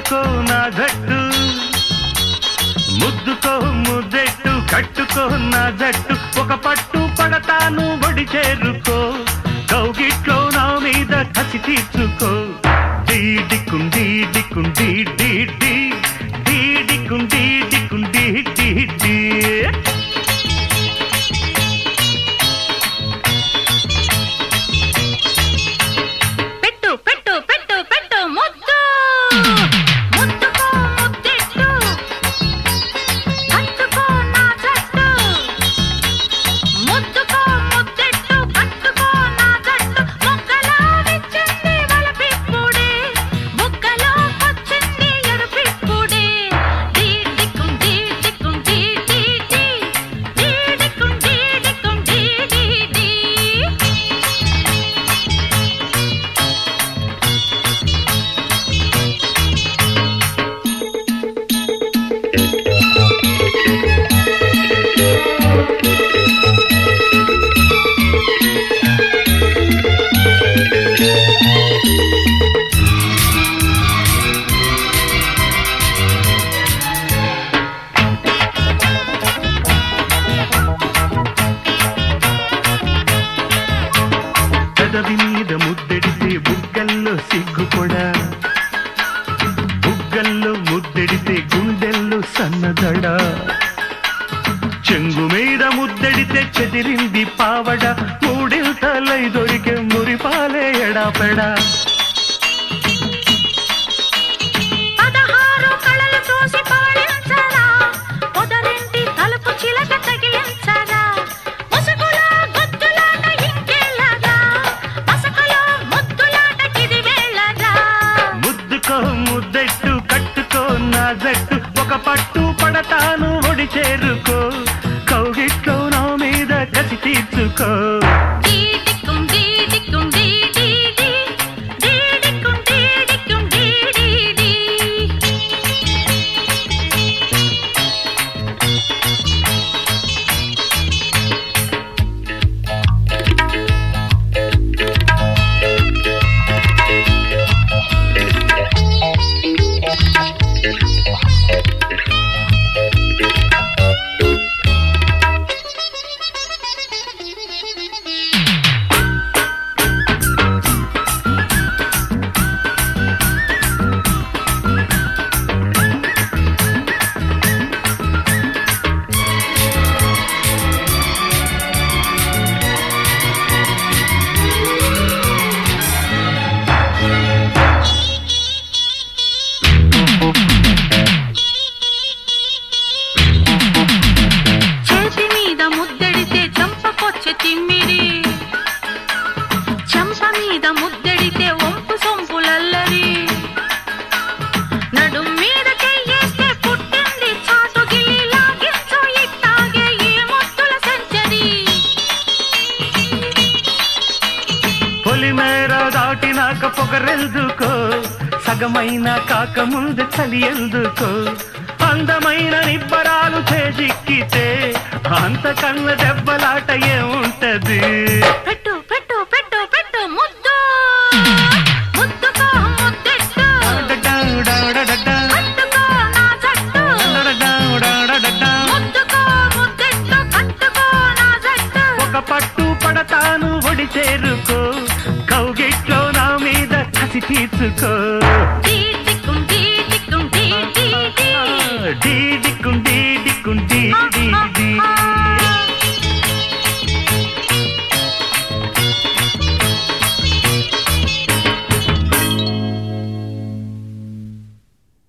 చేరుకో నా జట్టు ముద్దుకో ముద్దెట్టు కట్టుకో నా జట్టు ఒక పట్టు పడతాను ఒడి చేరుకో కౌగిట్లో నా మీద కసి తీర్చుకో డీడికుం డీడికుం డీ డీ డీ డీడికుం డీడికుం డీ డీ డీ పెట్టు పెట్టు పెట్టు పెట్టు ముద్దు ముద్దుకో ముద్దెట్టు కట్టుకో నా జట్టు ముద్దుకో ముద్దెట్టు కట్టుకో నా జట్టు మొక్కలో విచ్చింది వలపిప్పుడే బుగ్గలో వచ్చింది ఎడుపిప్పుడే డీడికుం డీడికుం డీ డీ డీ డీడికుం డీడికుం డీ డీ డీ పెదవి మీద ముద్దెడితే బుగ్గల్లో సిగ్గుపొడా బుగ్గల్లో ముద్దెడితే గుండెల్లో సన్నదడ చెంగు మీద ముద్దెడితే చెదిరింది పావడ మూడింతలై దొరికే మురిపాలే ఎడాపెడా పదహారు కళలు చూసి పాడించరా పొదరింటి తలుపు చిలక తగిలించరా ముసుగులో గుద్దులాట ఇంకేలాగా పసకలో ముద్దులాటకిది వేళరా ముద్దుకో ముద్దెట్టు కట్టుకో నా జట్టు ఒక పట్టు పడతాను ఒడి చేరుకో కౌగిట్లో నా మీద కసి తీర్చుకో డీడిక్కుం డీడిక్కుం డీడీడీ డీడిక్కుం డీడిక్కుం డీడీడీ చేతి మీద ముద్దడితే చంపకొచ్చే తిమ్మిరి చెంప మీద ముద్దడితే ఒంపు సొంపులల్లరి నడుం మీద చెయ్యేస్తే పుట్టింది చాటు గిలి లాగించు ఇట్టాగే ఈ ముద్దుల సెంచరీ పొలిమేర దాటినాక పొగరెందుకో సగమైన కాకముందు చలి ఎందుకో అందమైన నిబ్బరాలు చేజిక్కితే అంతకన్న దెబ్బలాట ఏముంటది పెట్టు పెట్టు పెట్టు పెట్టు ముద్దు ముద్దుకో ముద్దెట్టు డడడడడడడా, కట్టుకో నా జట్టు డడడడడడడా. ముద్దుకో ముద్దెట్టు కట్టుకో నా జట్టు ఒక పట్టు పడతాను ఒడి చేరుకో కౌగిట్లో నా మీద కసి తీర్చుకో డీడిక్కుం డీడిక్కుం డీ డీ డీ డీడిక్కుం డీడిక్కుం డీ